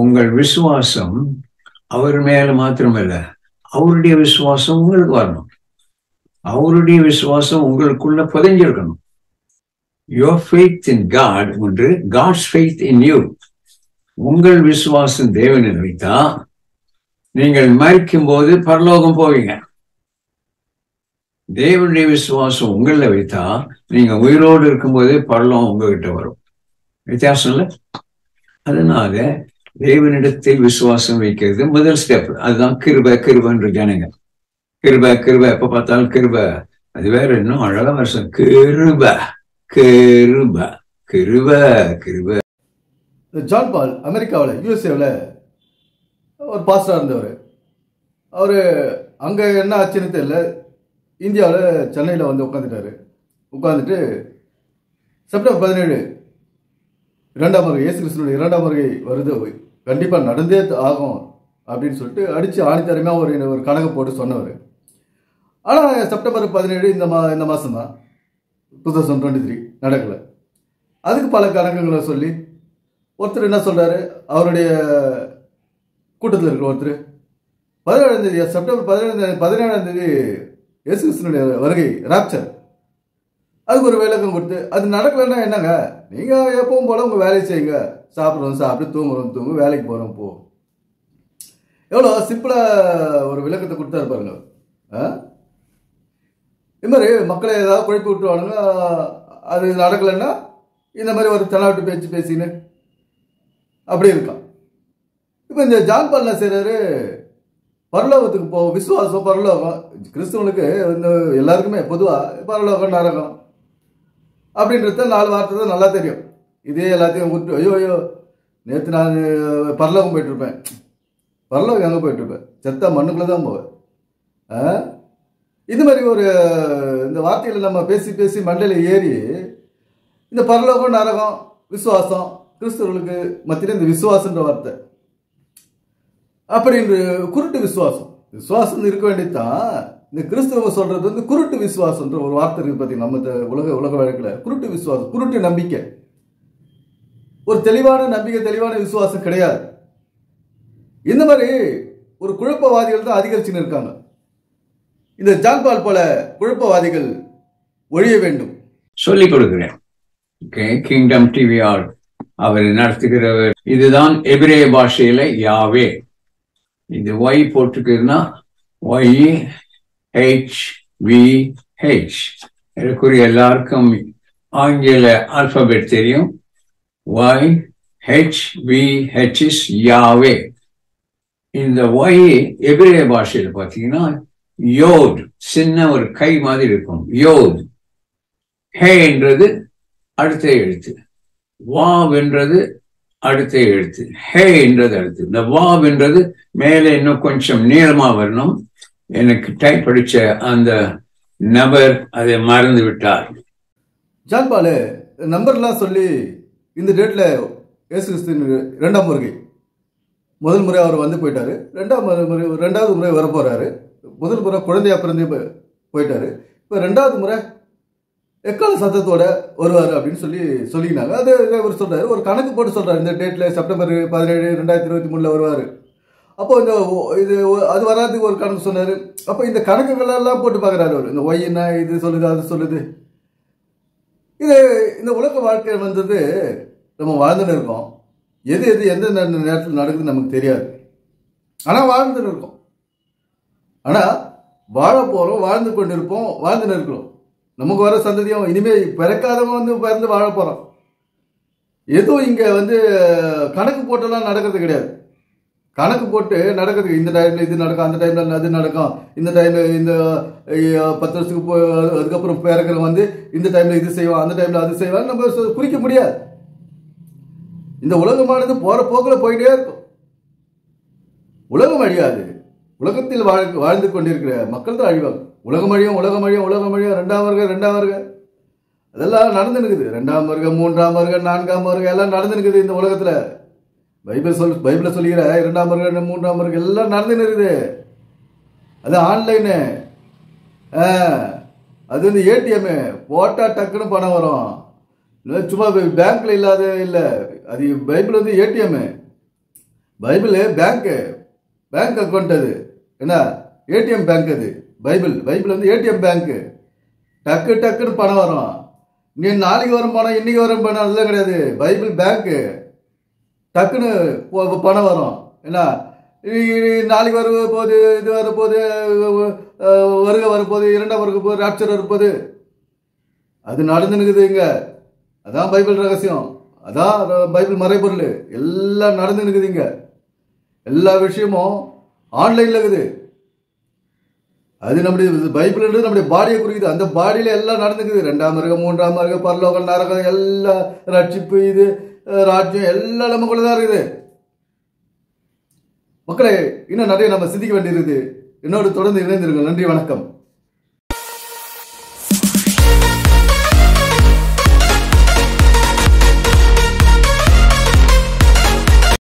உங்கள் விசுவாசம் அவர் மேல மாத்திரமல்ல அவருடைய விசுவாசம் உங்களுக்கு வரணும் அவருடைய விசுவாசம் உங்களுக்குள்ள புதைஞ்சிருக்கணும் யோர் ஃபெய்த் இன் காட் ஒன்று காட்ஸ் ஃபெய்த் இன் யூ உங்கள் விசுவாசம் தேவனில் வைத்தா நீங்கள் மறிக்கும் போது பரலோகம் போவீங்க தேவனுடைய விசுவாசம் உங்களில் வைத்தா நீங்க உயிரோடு இருக்கும்போதே பரலோகம் உங்ககிட்ட வரும் வித்தியாசம் இல்லை அதனால தேவனிடத்தில் விசுவாசம் வைக்கிறது முதல் ஸ்டெப் அதுதான் கிருப கிருபன்ற ஜனங்க கிருப கிருப எப்ப பார்த்தாலும் கிருப அது வேற இன்னும் அழகா வருஷம் கிருப கிருப கிருப கிருப இந்த ஜான் பால் அமெரிக்காவில் யூஎஸ்ஏவில் ஒரு பாஸ்டராக இருந்தவர் அவர் அங்கே என்ன ஆச்சுன்னு தெரியல இந்தியாவில் சென்னையில் வந்து உட்காந்துட்டாரு உட்காந்துட்டு செப்டம்பர் பதினேழு இரண்டாம் வருகை இயேசு கிறிஸ்துனுடைய இரண்டாம் வருகை வருது கண்டிப்பாக நடந்தே ஆகும் அப்படின்னு சொல்லிட்டு அடித்து ஆணித்தரமாக ஒரு ஒரு கணக்கு போட்டு சொன்னவர் ஆனால் செப்டம்பர் பதினேழு இந்த மா இந்த மாதம் தான் டூ தௌசண்ட் டுவெண்ட்டி த்ரீ நடக்கலை அதுக்கு பல கணக்குகளை சொல்லி ஒருத்தர் என்ன சொல்றாரு அவருடைய கூட்டத்தில் இருக்கிற ஒருத்தர் பதினேழாம் தேதி செப்டம்பர் பதினேழாம் பதினேழாம் தேதி இயேசு கிறிஸ்துனுடைய வருகை ராப்சர் அதுக்கு ஒரு விளக்கம் கொடுத்து அது நடக்கலைன்னா என்னங்க நீங்க எப்பவும் போல உங்க வேலையை செய்யுங்க சாப்பிட்றோம் சாப்பிட்டு தூங்குறோம் தூங்கு வேலைக்கு போறோம் போ எவ்வளோ சிம்பிளா ஒரு விளக்கத்தை கொடுத்தாரு பாருங்க ஆ? இது மாதிரி மக்களை ஏதாவது குழப்பி விட்டுருவானுங்க அது நடக்கலைன்னா இந்த மாதிரி ஒரு தெனாவட்டு பேச்சு பேசின்னு அப்படி இருக்கான் இப்போ இந்த ஜான் பால் என்ன செய்றாரு பரலோகத்துக்கு போ விசுவாசம் பரலோகம் கிறிஸ்துவனுக்கு இந்த எல்லாருக்குமே பொதுவாக பரலோகம் நரகம் அப்படின்றத நாலு வார்த்தை தான் நல்லா தெரியும் இதே எல்லாத்தையும் விட்டு ஐயோ ஐயோ நேற்று நான் பரலோகம் போயிட்டு இருப்பேன் பரலோகம் எங்கே போயிட்டு இருப்பேன் செத்த மண்ணுக்குள்ளே தான் போவேன் ஆ? இது மாதிரி ஒரு இந்த வார்த்தைகளை நம்ம பேசி பேசி மண்டையில் ஏறி இந்த பரலோகம் நரகம் விசுவாசம் கிறிஸ்தவர்களுக்கு மத்தியில் இந்த விசுவாசன்ற வார்த்தை அப்படின்னு குருட்டு விசுவாசம் விசுவாசம் இருக்க வேண்டியதுதான் இந்த கிறிஸ்தவங்க சொல்றது வந்து குருட்டு விசுவாசம்ன்ற ஒரு வார்த்தை இருக்கு பார்த்தீங்கன்னா நம்ம இந்த உலக உலக வழக்கில் குருட்டு விசுவாசம் குருட்டு நம்பிக்கை ஒரு தெளிவான நம்பிக்கை தெளிவான விசுவாசம் கிடையாது இந்த மாதிரி ஒரு குழப்பவாதிகள் தான் அதிகரிச்சுன்னு இருக்காங்க இந்த ஜான்பால் போல குழப்பவாதிகள் ஒழிய வேண்டும் சொல்லிக் கொடுக்கிறேன் கிங்டம் டிவி ஆல் அவர் நடத்துகிறவர் இதுதான் எபிரேய பாஷையில யாவே இது ஒய் போட்டுக்குதுன்னா ஒய் ஹெச் வி ஹெச் எனக்குரிய எல்லாருக்கும் ஆங்கில ஆல்பபெட் தெரியும் Y H V H is Yahweh இந்த ஒய் எபிரேய பாஷையில பார்த்தீங்கன்னா யோட் சின்ன ஒரு கை மாதிரி இருக்கும் யோட் ஹே என்றது அடுத்த எழுத்து வாவ் என்றது அடுத்த எழுத்து ஹே என்றது அடுத்து இந்த வாவ் என்றது மேலே இன்னும் கொஞ்சம் நீளமா வரணும் எனக்கு டைப் படிச்ச அந்த நபர் அதை மறந்து விட்டார் ஜான்பாலு நம்பர்லாம் சொல்லி இந்த டேட்டில் இயேசு கிறிஸ்துவின் ரெண்டாம் வருகை முதல் முறை அவர் வந்து போயிட்டாரு ரெண்டாம் முறை முறை ரெண்டாவது முறை வர போறாரு முதல் முறை குழந்தையா பிறந்து போய்- போயிட்டாரு இப்போ ரெண்டாவது முறை எக்கால சத்தத்தோட வருவார் அப்படின்னு சொல்லி சொல்லிக்கினாங்க அது இதை இவர் சொல்றாரு ஒரு கணக்கு போட்டு சொல்றாரு இந்த டேட்ல செப்டம்பர் பதினேழு ரெண்டாயிரத்தி இருபத்தி மூணுல வருவார் அப்போ இந்த ஒ- இது ஒ- அது வராதுக்கு ஒரு கணக்கு சொன்னாரு அப்போ இந்த கணக்குகள் எல்லாம் போட்டு பார்க்கறாரு அவர் இந்த ஒய் என்ன இது சொல்லுது அது சொல்லுது இது இந்த உலக வாழ்க்கை வந்தது நம்ம வாழ்ந்துன்னு இருக்கோம் எது எது எந்த நே- நேரத்தில் நடக்குதுன்னு நமக்கு தெரியாது ஆனால் வாழ்ந்துன்னு இருக்கோம் ஆனால் வாழ போகிறோம் வாழ்ந்து கொண்டு இருப்போம் வாழ்ந்துன்னு இருக்கிறோம் நமக்கு வர சந்ததியும் இனிமே பிறக்காதவன் வந்து பிறந்து வாழ போகிறோம் எதுவும் இங்கே வந்து கணக்கு போட்டெல்லாம் நடக்கிறது கிடையாது கணக்கு போட்டு நடக்குது இந்த டைம்ல இது நடக்கும் அந்த டைம்ல அது நடக்கும் இந்த டைம்ல இந்த அஹ், பத்து வருஷத்துக்கு போ அதுக்கப்புறம் பிறக்கிறவங்க வந்து இந்த டைம்ல இது செய்வான் அந்த டைம்ல அது செய்வான் நம்ம சொ- குறிக்க முடியாது இந்த உலகமானது போற போக்குல போயிட்டே இருக்கும் உலகம் அழியாது உலகத்தில் வாழ் வாழ்ந்து கொண்டிருக்கிற மக்கள் தான் அழிவாங்க உலகம் அழியும் உலகம் அழியும் உலகம் அழியும் ரெண்டாம் வருக ரெண்டாம் வருக அதெல்லாம் நடந்து இருக்குது ரெண்டாம் வருக மூன்றாம் வருக நான்காம் வருக எல்லாம் நடந்து இருக்குது இந்த உலகத்துல பைபிள் சொல் பைபிள சொல்லிக்கிற இரண்டாம் வருக மூன்றாம் வருக எல்லாம் நடந்து இருக்குது அது ஆன்லைனு அது வந்து ஏடிஎம் போட்டா டக்குன்னு பணம் வரும் இல்ல சும்மா பேங்க்ல இல்லாத இல்ல அது பைபிள் வந்து ஏடிஎம் பைபிள் பேங்க்கு பேங்க் அக்கௌண்ட் அது என்ன ஏடிஎம் பேங்க் அது பைபிள் பைபிள் வந்து ஏடிஎம் பேங்க்கு டக்கு டக்குன்னு பணம் வரும் நீ நாளைக்கு வரும் பணம் இன்னைக்கு வரும் பணம் அதெல்லாம் கிடையாது பைபிள் பேங்க்கு டக்குன்னு போ- பணம் வரும் என்ன இ- இ- நாளைக்கு வர போகுது இது வர போகுது அஹ், வருக வரப்போகுது இரண்டாம் வருக போகுது ராட்சர் வரப்போகுது அது நடந்துனுக்குது இங்க அதான் பைபிள் ரகசியம் அதான் ர- பைபிள் மறைபொருள் எல்லாம் நடந்துனுக்குது இங்க எல்லா விஷயமும் ஆன்லைன்ல இருக்குது அது நம்முடைய பைபிள்ன்றது நம்முடைய பாடியை குறிக்குது அந்த பாடியில எல்லாம் நடந்துக்குது ரெண்டாம் மிருகம் மூன்றாம் மிருகம் பரலோகம் நரகம் எல்லா ரட்சிப்பு இது அஹ், ராஜ்யம் எல்லாம் நமக்குள்ள தான் இருக்குது மக்களே இன்னும் நிறைய நம்ம சிந்திக்க வேண்டியிருக்குது என்னோடு தொடர்ந்து இணைந்திருங்கள் நன்றி வணக்கம்